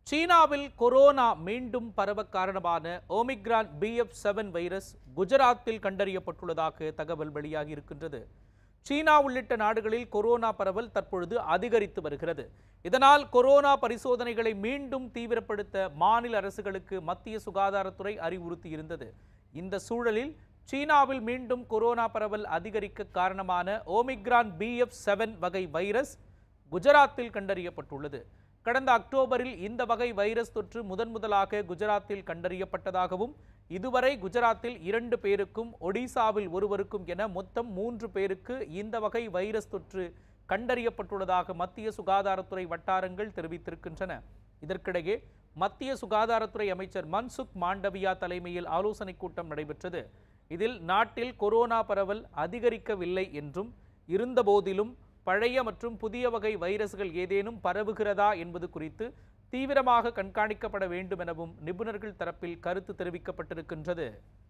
சீனாவில் கொரோனா மீண்டும் பரவ காரணமான ஓமிக்ரான் பிஎஃப் செவன் வைரஸ் குஜராத்தில் கண்டறியப்பட்டுள்ளதாக தகவல் வெளியாகி இருக்கின்றது சீனா உள்ளிட்ட நாடுகளில் கொரோனா பரவல் தற்பொழுது அதிகரித்து வருகிறது இதனால் கொரோனா பரிசோதனைகளை மீண்டும் தீவிரப்படுத்த மாநில அரசுகளுக்கு மத்திய சுகாதாரத்துறை அறிவுறுத்தியிருந்தது இந்த சூழலில் சீனாவில் மீண்டும் கொரோனா பரவல் அதிகரிக்க காரணமான ஓமிக்ரான் பிஎஃப் செவன் வகை வைரஸ் குஜராத்தில் கண்டறியப்பட்டுள்ளது கடந்த அக்டோபரில் இந்த வகை வைரஸ் தொற்று முதன் முதலாக குஜராத்தில் கண்டறியப்பட்டதாகவும் இதுவரை குஜராத்தில் இரண்டு பேருக்கும் ஒடிசாவில் ஒருவருக்கும் என மொத்தம் மூன்று பேருக்கு இந்த வகை வைரஸ் தொற்று கண்டறியப்பட்டுள்ளதாக மத்திய சுகாதாரத்துறை வட்டாரங்கள் தெரிவித்திருக்கின்றன இதற்கிடையே மத்திய சுகாதாரத்துறை அமைச்சர் மன்சுக் மாண்டவியா தலைமையில் ஆலோசனைக் கூட்டம் நடைபெற்றது இதில் நாட்டில் கொரோனா பரவல் அதிகரிக்கவில்லை என்றும் இருந்தபோதிலும் பழைய மற்றும் புதிய வகை வைரஸ்கள் ஏதேனும் பரவுகிறதா என்பது குறித்து தீவிரமாக கண்காணிக்கப்பட வேண்டும் எனவும் நிபுணர்கள் தரப்பில் கருத்து தெரிவிக்கப்பட்டிருக்கின்றது